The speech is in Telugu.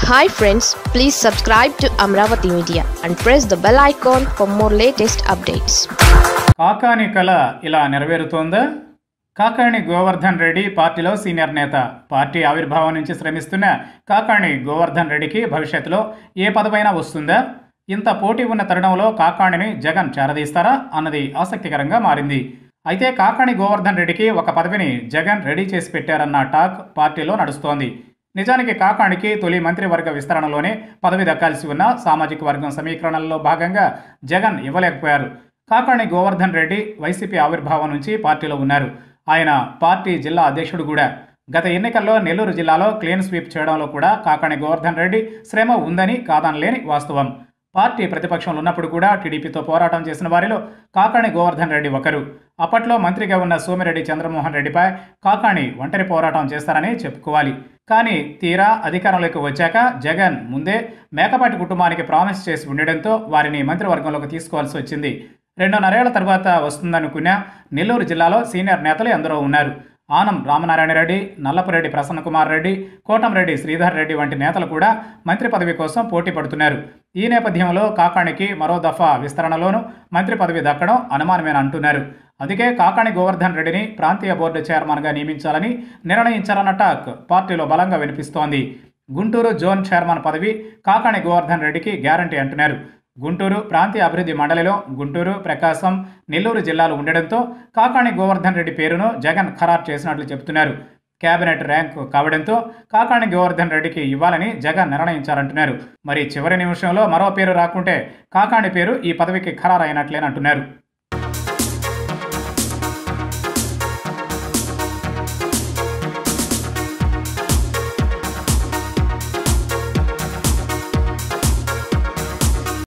hi friends please subscribe to Amaravati media and press the bell icon for more latest updates Kakani కళ ఇలా నెరవేరుతోందా కాకాణి గోవర్ధన్ రెడ్డి పార్టీలో సీనియర్ నేత పార్టీ ఆవిర్భావం నుంచి శ్రమిస్తున్న కాకాణి గోవర్ధన్ రెడ్డికి భవిష్యత్తులో ఏ పదవైనా వస్తుందా ఇంత పోటీ ఉన్న తరుణంలో కాకాణిని జగన్ చేరదీస్తారా అన్నది ఆసక్తికరంగా మారింది అయితే కాకాణి గోవర్ధన్ రెడ్డికి ఒక పదవిని జగన్ రెడీ చేసి పెట్టారన్న టాక్ పార్టీలో నడుస్తోంది నిజానికి కాకాణికి తొలి మంత్రివర్గ విస్తరణలోనే పదవి దక్కాల్సి ఉన్న సామాజిక వర్గం సమీకరణలో భాగంగా జగన్ ఇవ్వలేకపోయారు కాకాణి గోవర్ధన్ రెడ్డి వైసీపీ ఆవిర్భావం నుంచి పార్టీలో ఉన్నారు ఆయన పార్టీ జిల్లా అధ్యక్షుడు కూడా గత ఎన్నికల్లో నెల్లూరు జిల్లాలో క్లీన్ స్వీప్ చేయడంలో కూడా కాకాణి గోవర్ధన్ రెడ్డి శ్రమ ఉందని కాదనలేని వాస్తవం పార్టీ ప్రతిపక్షంలో ఉన్నప్పుడు కూడా టీడీపీతో పోరాటం చేసిన వారిలో కాకాణి గోవర్ధన్ రెడ్డి ఒకరు అప్పట్లో మంత్రిగా ఉన్న సోమిరెడ్డి చంద్రమోహన్ రెడ్డిపై కాకాణి ఒంటరి పోరాటం చేస్తారని చెప్పుకోవాలి కానీ తీరా అధికారంలోకి వచ్చాక జగన్ ముందే మేకపాటి కుటుంబానికి ప్రామిస్ చేసి ఉండడంతో వారిని మంత్రివర్గంలోకి తీసుకోవాల్సి వచ్చింది రెండున్నరేళ్ల తర్వాత వస్తుందనుకున్న నెల్లూరు జిల్లాలో సీనియర్ నేతలు ఎందరో ఉన్నారు ఆనం రామనారాయణ రెడ్డి నల్లపురెడ్డి ప్రసన్న కుమార్ రెడ్డి కోటంరెడ్డి శ్రీధర్ రెడ్డి వంటి నేతలు కూడా మంత్రి పదవి కోసం పోటీ పడుతున్నారు ఈ నేపథ్యంలో కాకాణికి మరో దఫా విస్తరణలోనూ మంత్రి పదవి దక్కడం అనుమానమేన అంటున్నారు అందుకే కాకాణి గోవర్ధన్ రెడ్డిని ప్రాంతీయ బోర్డు చైర్మన్గా నియమించాలని నిర్ణయించారన్న టాక్ పార్టీలో బలంగా వినిపిస్తోంది గుంటూరు జోన్ చైర్మన్ పదవి కాకాణి గోవర్ధన్ రెడ్డికి గ్యారంటీ అంటున్నారు గుంటూరు ప్రాంతీయ అభివృద్ధి మండలిలో గుంటూరు ప్రకాశం నెల్లూరు జిల్లాలు ఉండడంతో కాకాణి గోవర్ధన్ రెడ్డి పేరును జగన్ ఖరారు చేసినట్లు చెబుతున్నారు కేబినెట్ ర్యాంకు కావడంతో కాకాణి గోవర్ధన్ రెడ్డికి ఇవ్వాలని జగన్ నిర్ణయించారంటున్నారు మరి చివరి నిమిషంలో మరో పేరు రాకుంటే కాకాణి పేరు ఈ పదవికి ఖరారైనట్లేనంటున్నారు